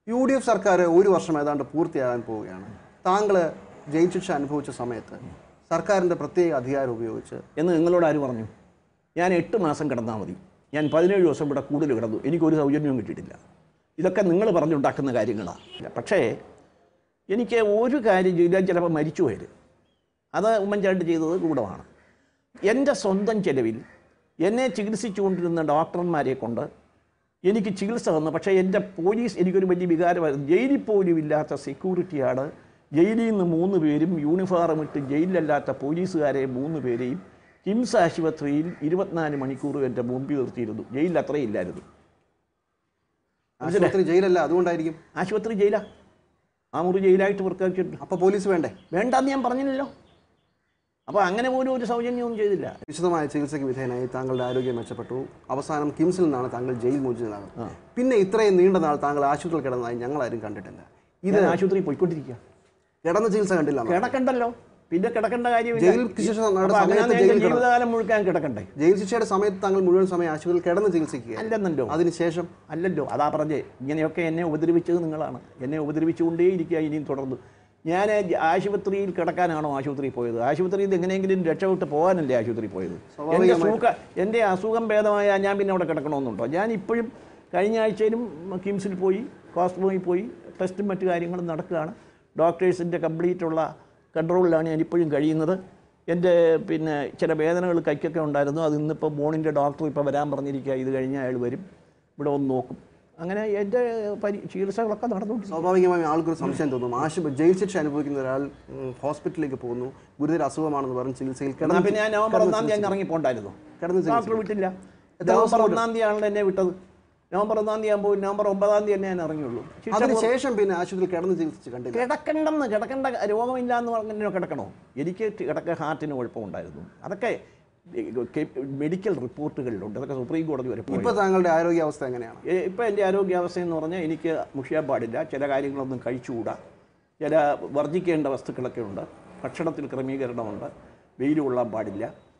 U D F സർക്കാർ ഒരു വർഷം ഏതാണ്ട് പൂർത്തിയാകാൻ പോവുകയാണ് താങ്കൾ ജയിൽ ശിക്ഷ അനുഭവിച്ച സമയത്ത് സർക്കാരിൻ്റെ പ്രത്യേക അധികാരം ഉപയോഗിച്ച് എന്ന് നിങ്ങളോട് ആര് പറഞ്ഞു ഞാൻ എട്ട് മാസം കിടന്നാൽ മതി ഞാൻ പതിനേഴ് ദിവസം ഇവിടെ കൂടുതൽ കിടന്നു എനിക്കൊരു സൗജന്യവും കിട്ടിയിട്ടില്ല ഇതൊക്കെ നിങ്ങൾ പറഞ്ഞുണ്ടാക്കുന്ന കാര്യങ്ങളാണ് പക്ഷേ എനിക്ക് ഒരു കാര്യം ചെയ്താൽ ചിലപ്പോൾ മരിച്ചു പോയത് അത് ഉമ്മൻചാണ്ടി ചെയ്തത് ഗൂഢമാണ് എൻ്റെ സ്വന്തം ചെലവിൽ എന്നെ ചികിത്സിച്ചുകൊണ്ടിരുന്ന ഡോക്ടർമാരെ കൊണ്ട് എനിക്ക് ചികിത്സ തന്നു പക്ഷേ എൻ്റെ പോലീസ് എനിക്കൊരു വലിയ വികാരമായിരുന്നു ജയിലിൽ പോലും ഇല്ലാത്ത സെക്യൂരിറ്റിയാണ് ജയിലിൽ നിന്ന് മൂന്ന് പേരും യൂണിഫോം ഇട്ട് ജയിലിലല്ലാത്ത പോലീസുകാരെ മൂന്ന് പേരെയും കിംസ് ആശുപത്രിയിൽ ഇരുപത്തിനാല് മണിക്കൂർ എൻ്റെ മുമ്പിൽ നിർത്തിയിരുന്നു ജയിലിൽ അത്രയും ഇല്ലായിരുന്നു ആശുപത്രി ജയിലല്ല അതുകൊണ്ടായിരിക്കും ആശുപത്രി ജയിലാ ആ മുറി ജയിലായിട്ട് പ്രഖ്യാപിച്ചിട്ടുണ്ട് അപ്പോൾ പോലീസ് വേണ്ടേ വേണ്ടെന്ന് ഞാൻ പറഞ്ഞില്ലല്ലോ അപ്പോൾ അങ്ങനെ പോലും ഒരു സൗജന്യവും ചെയ്തില്ല വിശദമായ ചികിത്സയ്ക്ക് വിധേയനായി താങ്കളുടെ ആരോഗ്യം മെച്ചപ്പെട്ടു അവസാനം കിംസിൽ നിന്നാണ് താങ്കൾ ജയിൽ മോചിതനാകുന്നത് പിന്നെ ഇത്രയും നീണ്ട നാൾ താങ്കൾ ആശുപത്രിയിൽ കിടന്നതായി ഞങ്ങളാരും കണ്ടിട്ടില്ല ഇത് ആശുപത്രിയിൽ പോയിക്കൊണ്ടിരിക്കുക കിടന്ന ചികിത്സ കണ്ടില്ല എന്നോ? കിടക്കണ്ടല്ലോ പിന്നെ കിടക്കേണ്ട കാര്യമില്ല ജയിൽ ശിക്ഷ നടന്ന അപ്പോൾ അങ്ങനെ സമയത്ത് ഞാൻ ജയിലിൽ കിടന്നു. ജീവിതകാലം മുഴുക്കാൻ കിടക്കണ്ടേ ജയിൽ ശിക്ഷയുടെ സമയത്ത് താങ്കൾ മുഴുവൻ സമയം ആശുപത്രിയിൽ കിടന്ന് ചികിത്സിക്കുക അല്ലെന്നല്ലോ അതിനുശേഷം അല്ലല്ലോ അതാ പറഞ്ഞേ ഇങ്ങനെയൊക്കെ എന്നെ ഉപദ്രവിച്ചത് നിങ്ങളാണ് എന്നെ ഉപദ്രവിച്ചുകൊണ്ടേ ഇരിക്കുക ഇനിയും തുടർന്ന് ഞാൻ ആശുപത്രിയിൽ കിടക്കാനാണോ ആശുപത്രിയിൽ പോയത് ആശുപത്രിയിൽ നിന്ന് എങ്ങനെയെങ്കിലും രക്ഷപ്പെട്ട് പോകാനല്ലേ ആശുപത്രിയിൽ പോയത് എൻ്റെ സുഖ എൻ്റെ അസുഖം ഭേദമായ ഞാൻ പിന്നെ അവിടെ കിടക്കണമെന്നുണ്ടോ ഞാൻ ഇപ്പോഴും കഴിഞ്ഞ ആഴ്ചയിലും കിംസിൽ പോയി കോസ്മോയിൽ പോയി ടെസ്റ്റും മറ്റു കാര്യങ്ങളും നടക്കുകയാണ് ഡോക്ടേഴ്സിൻ്റെ കംപ്ലീറ്റ് ഉള്ള കൺട്രോളിലാണ് ഞാൻ ഇപ്പോഴും കഴിയുന്നത് എൻ്റെ പിന്നെ ചില വേദനകൾ കൈക്കൊക്കെ ഉണ്ടായിരുന്നു അത് ഇന്നിപ്പോൾ ബോണിൻ്റെ ഡോക്ടർ ഇപ്പോൾ വരാൻ പറഞ്ഞിരിക്കുക ഇത് കഴിഞ്ഞ അയാൾ വരും ഇവിടെ ഒന്ന് നോക്കും അങ്ങനെ എൻ്റെ പരി ചികിത്സകളൊക്കെ നടന്നുകൊണ്ടിരിക്കും സ്വാഭാവികമായും ആൾക്കൊരു സംശയം തോന്നും ആശുപത്രി ജയിൽ ശിക്ഷ അനുഭവിക്കുന്ന ഒരാൾ ഉം, ഹോസ്പിറ്റലിലേക്ക് പോകുന്നു ഗുരുതര അസുഖമാണെന്ന് പറഞ്ഞ് ചികിത്സയിൽ എന്നാൽ കിടന്ന് പിന്നെ ഞാൻ നവംബർ ഒന്നാം തീയതി അങ്ങ് ഇറങ്ങിപ്പോണ്ടായിരുന്നു കിടന്ന് ഡോക്ടർ വിട്ടില്ല നവംബർ ഒന്നാം തീയതി ആണല്ലോ എന്നെ വിട്ടത് നവംബർ ഒന്നാം തീയതി ആകുമ്പോൾ നവംബർ ഒമ്പതാം തീയതി തന്നെ ഞാൻ ഇറങ്ങിയുള്ളൂ ശിക്ഷ അതിനുശേഷം പിന്നെ ആശുപത്രിയിൽ കിടന്ന് ചികിത്സിച്ച് കണ്ടില്ല കിടക്കണ്ടെന്ന് കിടക്കേണ്ട രോഗമില്ല എന്ന് പറഞ്ഞോ കിടക്കണോ എനിക്ക് കിടക്ക ഹാർട്ടിന് കുഴപ്പമുണ്ടായിരുന്നു അതൊക്കെ മെഡിക്കൽ റിപ്പോർട്ടുകളിലുണ്ട് അതൊക്കെ സുപ്രീം കോടതി വരെ പോയി ഇപ്പൊ താങ്കളുടെ ആരോഗ്യാവസ്ഥ എങ്ങനെയാണ് ഇപ്പോൾ എൻ്റെ ആരോഗ്യാവസ്ഥ എന്ന് പറഞ്ഞാൽ എനിക്ക് മുഷിയാൻ പാടില്ല ചില കാര്യങ്ങളൊന്നും കഴിച്ചുകൂടാ ചില വർജിക്കേണ്ട വസ്തുക്കളൊക്കെ ഉണ്ട് ഭക്ഷണത്തിൽ ക്രമീകരണമുണ്ട് വെയിൽ കൊള്ളാൻ പാടില്ല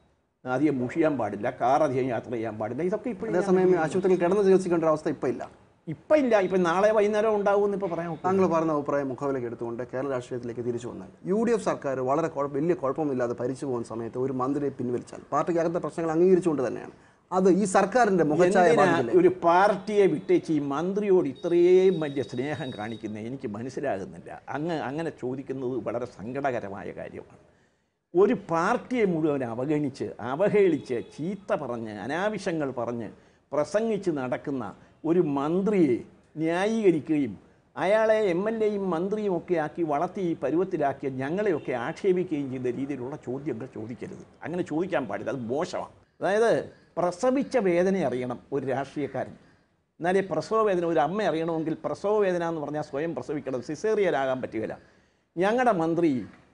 അധികം മുഷിയാൻ പാടില്ല കാർ അധികം യാത്ര ചെയ്യാൻ പാടില്ല ഇതൊക്കെ ഇപ്പോഴും അതേസമയം ആശുപത്രിയിൽ കിടന്ന് ചികിത്സിക്കേണ്ട ഒരു അവസ്ഥ ഇപ്പൊ ഇല്ല ഇപ്പം ഇല്ല ഇപ്പം നാളെ വൈകുന്നേരം ഉണ്ടാവുമെന്ന് ഇപ്പോൾ പറയാൻ ഒക്കില്ല. താങ്കൾ പറഞ്ഞ അഭിപ്രായം മുഖവിലേക്ക് എടുത്തുകൊണ്ട് കേരള രാഷ്ട്രീയത്തിലേക്ക് തിരിച്ചു വന്നാൽ യു ഡി എഫ് സർക്കാർ വളരെ കുഴപ്പ- വലിയ കുഴപ്പമില്ലാതെ ഭരിച്ചു പോകുന്ന സമയത്ത് ഒരു മന്ത്രിയെ പിൻവലിച്ചാൽ പാർട്ടിക്കകത്തെ പ്രശ്നങ്ങൾ അംഗീകരിച്ചുകൊണ്ട് തന്നെയാണ് അത് ഈ സർക്കാരിന്റെ മുഖച്ഛായ എന്തിനാ ബാധിക്കില്ലേ ഒരു പാർട്ടിയെ വിട്ടേച്ച് ഈ മന്ത്രിയോട് ഇത്രയും വലിയ സ്നേഹം കാണിക്കുന്നത് എനിക്ക് മനസ്സിലാകുന്നില്ല അങ്ങ് അങ്ങനെ ചോദിക്കുന്നത് വളരെ സങ്കടകരമായ കാര്യമാണ് ഒരു പാർട്ടിയെ മുഴുവൻ അവഗണിച്ച് അവഹേളിച്ച് ചീത്ത പറഞ്ഞ് അനാവശ്യങ്ങൾ പറഞ്ഞ് പ്രസംഗിച്ച് നടക്കുന്ന ഒരു മന്ത്രിയെ ന്യായീകരിക്കുകയും അയാളെ എം എൽ എയും മന്ത്രിയും ഒക്കെ ആക്കി വളർത്തി ഈ പരുവത്തിലാക്കിയ ഞങ്ങളെയൊക്കെ ആക്ഷേപിക്കുകയും ചെയ്ത രീതിയിലുള്ള ചോദ്യങ്ങൾ ചോദിക്കരുത് അങ്ങനെ ചോദിക്കാൻ പാടില്ല അത് മോശമാണ് അതായത് പ്രസവിച്ച വേദന അറിയണം ഒരു രാഷ്ട്രീയക്കാരൻ എന്നാലേ പ്രസവ വേദന ഒരു അമ്മ അറിയണമെങ്കിൽ പ്രസവ വേദന എന്ന് പറഞ്ഞാൽ സ്വയം പ്രസവിക്കണം സിസേറിയനാകാൻ പറ്റുകയില്ല ഞങ്ങളുടെ മന്ത്രി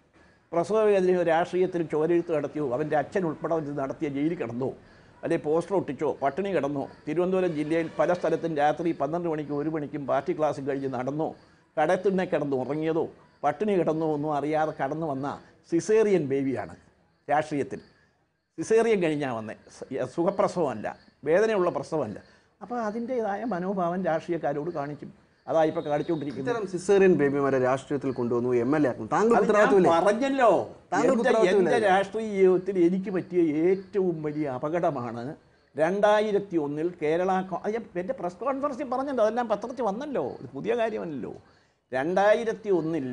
പ്രസവ വേദനയോ രാഷ്ട്രീയത്തിൽ ചോരെഴുത്ത് നടത്തിയോ അവൻ്റെ അച്ഛൻ ഉൾപ്പെടെ ഇത് നടത്തിയ ജയിലിൽ കിടന്നോ അല്ലെ പോസ്റ്റർ ഒട്ടിച്ചോ പട്ടിണി കിടന്നോ തിരുവനന്തപുരം ജില്ലയിൽ പല സ്ഥലത്തും രാത്രി പന്ത്രണ്ട് മണിക്കും ഒരു മണിക്കും പാർട്ടി ക്ലാസ് കഴിഞ്ഞ് നടന്നോ കടത്തിണ്ണെ കിടന്നു ഉറങ്ങിയതോ പട്ടിണി കിടന്നോ ഒന്നും അറിയാതെ കടന്നു വന്ന സിസേറിയൻ ബേബിയാണ് രാഷ്ട്രീയത്തിൽ സിസേറിയൻ കഴിഞ്ഞാൽ വന്നേ സ- സുഖപ്രസവമല്ല വേദനയുള്ള പ്രസവമല്ല അപ്പോൾ അതിൻ്റേതായ മനോഭാവം രാഷ്ട്രീയക്കാരോട് കാണിക്കും അതാ ഇപ്പോൾ കാണിച്ചുകൊണ്ടിരിക്കുന്നത് ഇത്തരം സിസേറിയൻ ബേബിമാരെ രാഷ്ട്രീയത്തിൽ കൊണ്ടുവന്നു എം എൽ എ ആക്കും താങ്കൾ അത് ഞാൻ ഉത്തരവാദിത്തമില്ലേ പറഞ്ഞല്ലോ താങ്കൾക്ക് എൻ്റെ ഉത്തരവാദിത്തമില്ലേ? എൻ്റെ രാഷ്ട്രീയ ജീവിതത്തിൽ എനിക്ക് പറ്റിയ ഏറ്റവും വലിയ അപകടമാണ് രണ്ടായിരത്തി ഒന്നിൽ കേരള കോ- അത് ഞാൻ എൻ്റെ പ്രസ് കോൺഫറൻസിൽ പറഞ്ഞല്ലോ അതെല്ലാം പത്രത്തിൽ വന്നല്ലോ ഇത് പുതിയ കാര്യമല്ലല്ലോ രണ്ടായിരത്തി ഒന്നിൽ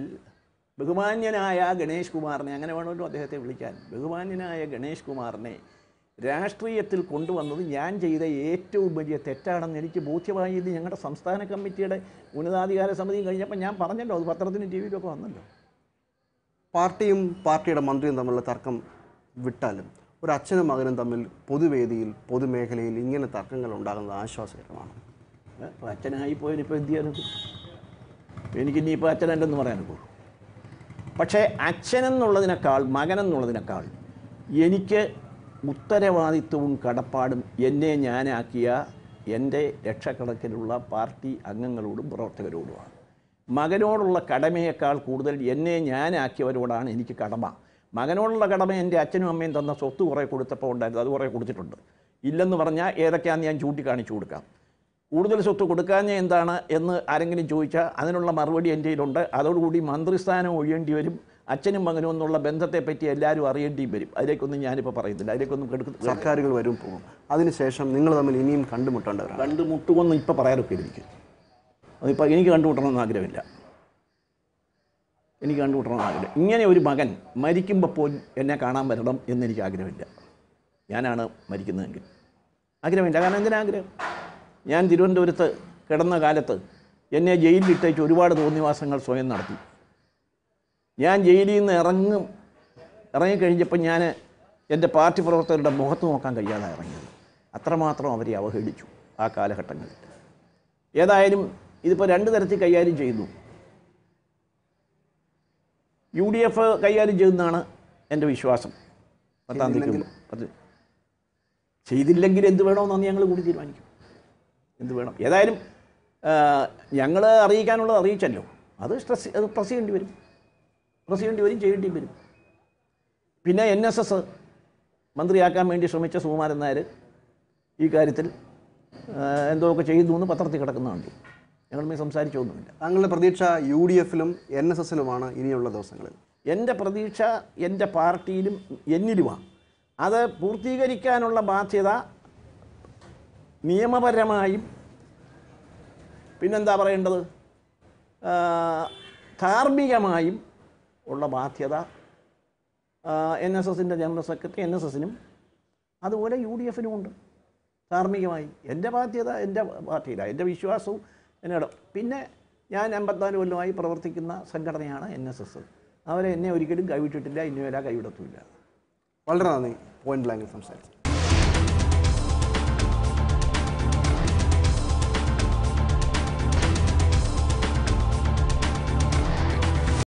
ബഹുമാന്യനായ ഗണേഷ് കുമാറിനെ അങ്ങനെ വേണമല്ലോ അദ്ദേഹത്തെ വിളിക്കാൻ ബഹുമാന്യനായ ഗണേഷ് കുമാറിനെ രാഷ്ട്രീയത്തിൽ കൊണ്ടുവന്നത് ഞാൻ ചെയ്ത ഏറ്റവും വലിയ തെറ്റാണെന്ന് എനിക്ക് ബോധ്യമായത് ഞങ്ങളുടെ സംസ്ഥാന കമ്മിറ്റിയുടെ ഉന്നതാധികാര സമിതിയും കഴിഞ്ഞപ്പോൾ ഞാൻ പറഞ്ഞല്ലോ അത് പത്രത്തിനും ടി വിയിലൊക്കെ വന്നല്ലോ പാർട്ടിയും പാർട്ടിയുടെ മന്ത്രിയും തമ്മിലുള്ള തർക്കം വിട്ടാലും ഒരു അച്ഛനും മകനും തമ്മിൽ പൊതുവേദിയിൽ പൊതുമേഖലയിൽ ഇങ്ങനെ തർക്കങ്ങൾ ഉണ്ടാകുന്നത് ആശ്വാസകരമാണ് അപ്പോൾ അച്ഛനായി പോയതിനിപ്പോൾ എന്ത് ചെയ്യാനൊക്കെ എനിക്ക് ഇനിയിപ്പോൾ അച്ഛനല്ലെന്ന് പറയാനൊക്കെ പക്ഷേ അച്ഛനെന്നുള്ളതിനേക്കാൾ മകനെന്നുള്ളതിനേക്കാൾ എനിക്ക് ഉത്തരവാദിത്വവും കടപ്പാടും എന്നെ ഞാനാക്കിയ എൻ്റെ ലക്ഷക്കണക്കിനുള്ള പാർട്ടി അംഗങ്ങളോടും പ്രവർത്തകരോടുമാണ് മകനോടുള്ള കടമയേക്കാൾ കൂടുതൽ എന്നെ ഞാനാക്കിയവരോടാണ് എനിക്ക് കടമ മകനോടുള്ള കടമ എൻ്റെ അച്ഛനും അമ്മയും തന്ന സ്വത്ത് കുറേ കൊടുത്തപ്പോൾ ഉണ്ടായിരുന്നു അത് കുറേ കൊടുത്തിട്ടുണ്ട് ഇല്ലെന്ന് പറഞ്ഞാൽ ഏതൊക്കെയാണെന്ന് ഞാൻ ചൂണ്ടിക്കാണിച്ചു കൊടുക്കാം കൂടുതൽ സ്വത്ത് കൊടുക്കാഞ്ഞ എന്താണ് എന്ന് ആരെങ്കിലും ചോദിച്ചാൽ അതിനുള്ള മറുപടി എൻ്റെ കയ്യിലുണ്ട് അതോടുകൂടി മന്ത്രിസ്ഥാനം ഒഴിയേണ്ടി വരും അച്ഛനും മകനും എന്നുള്ള ബന്ധത്തെപ്പറ്റി എല്ലാവരും അറിയേണ്ടിയും വരും അതിലേക്കൊന്നും ഞാനിപ്പോൾ പറയുന്നില്ല അതിലേക്കൊന്നും കെടുക്ക സർക്കാരുകൾ വരും പോകും അതിനുശേഷം നിങ്ങൾ തമ്മിൽ ഇനിയും കണ്ടുമുട്ടേണ്ടവരാണ് കണ്ടുമുട്ടുമെന്ന് ഇപ്പോൾ പറയാനൊക്കെ എനിക്ക് അതിപ്പോൾ എനിക്ക് കണ്ടുമുട്ടണമെന്ന് ആഗ്രഹമില്ല എനിക്ക് കണ്ടുമുട്ടണമെന്ന് ആഗ്രഹം ഇങ്ങനെ ഒരു മകൻ മരിക്കുമ്പോൾ പോലും എന്നെ കാണാൻ വരണം എന്നെനിക്ക് ആഗ്രഹമില്ല ഞാനാണ് മരിക്കുന്നതെങ്കിൽ ആഗ്രഹമില്ല കാരണം എന്തിനാ ആഗ്രഹം ഞാൻ തിരുവനന്തപുരത്ത് കിടന്ന കാലത്ത് എന്നെ ജയിലിലിട്ടേച്ച് ഒരുപാട് തോന്നിവാസങ്ങൾ സ്വയം നടത്തി ഞാൻ ജയിലിൽ നിന്ന് ഇറങ്ങും ഇറങ്ങിക്കഴിഞ്ഞപ്പോൾ ഞാൻ എൻ്റെ പാർട്ടി പ്രവർത്തകരുടെ മുഖത്ത് നോക്കാൻ കഴിയാതെ ഇറങ്ങിയത് അത്രമാത്രം അവരെ അവഹേളിച്ചു ആ കാലഘട്ടങ്ങളിൽ ഏതായാലും ഇതിപ്പോൾ രണ്ട് തരത്തിൽ കൈകാര്യം ചെയ്യുന്നു യു ഡി എഫ് കൈകാര്യം ചെയ്യുന്നതാണ് എൻ്റെ വിശ്വാസം പത്താം തീയതി മുമ്പ്. പത്ത് ചെയ്തില്ലെങ്കിൽ എന്ത് വേണമെന്നാണ് ഞങ്ങൾ കൂടി തീരുമാനിക്കും എന്ത് വേണം ഏതായാലും ഞങ്ങൾ അറിയിക്കാനുള്ളത് അറിയിച്ചല്ലോ അത് സ്ട്രെസ് അത് പ്രസ് ചെയ്യേണ്ടി വരും പ്രസ് ചെയ്യേണ്ടി വരും ചെയ്യേണ്ടി വരും പിന്നെ എൻ എസ് എസ് മന്ത്രിയാക്കാൻ വേണ്ടി ശ്രമിച്ച സുകുമാരൻ നായർ ഈ കാര്യത്തിൽ ആ, എന്തോക്കെ ചെയ്യുന്നു എന്ന് പത്രത്തിൽ കിടക്കുന്നുണ്ട് ഞങ്ങളുമായി സംസാരിച്ചൊന്നുമില്ല താങ്കളുടെ പ്രതീക്ഷ യു ഡി എഫിലും എൻ എസ് എസിലുമാണ് ഇനിയുള്ള ദിവസങ്ങളിൽ എൻ്റെ പ്രതീക്ഷ എൻ്റെ പാർട്ടിയിലും എന്നിലുമാണ് അത് പൂർത്തീകരിക്കാനുള്ള ബാധ്യത നിയമപരമായും പിന്നെന്താ പറയേണ്ടത് ആ, ധാർമ്മികമായും ഉള്ള ബാധ്യത എൻ എസ് എസിൻ്റെ ജനറൽ സെക്രട്ടറി എൻ എസ് എസിനും അതുപോലെ യു ഡി എഫിനും ഉണ്ട് ധാർമ്മികമായി എൻ്റെ ബാധ്യത എൻ്റെ പാർട്ടിയിലാണ് എൻ്റെ വിശ്വാസവും എന്നോട് പിന്നെ ഞാൻ അമ്പത്തിനാല് കൊല്ലമായി പ്രവർത്തിക്കുന്ന സംഘടനയാണ് എൻ എസ് എസ് അവരെ എന്നെ ഒരിക്കലും കൈവിട്ടിട്ടില്ല ഇന്നുവരെ കൈവിടത്തുമില്ല വളരെ നന്ദി പോയിന്റ് ബ്ലാങ്കിൽ സംസാരിച്ചു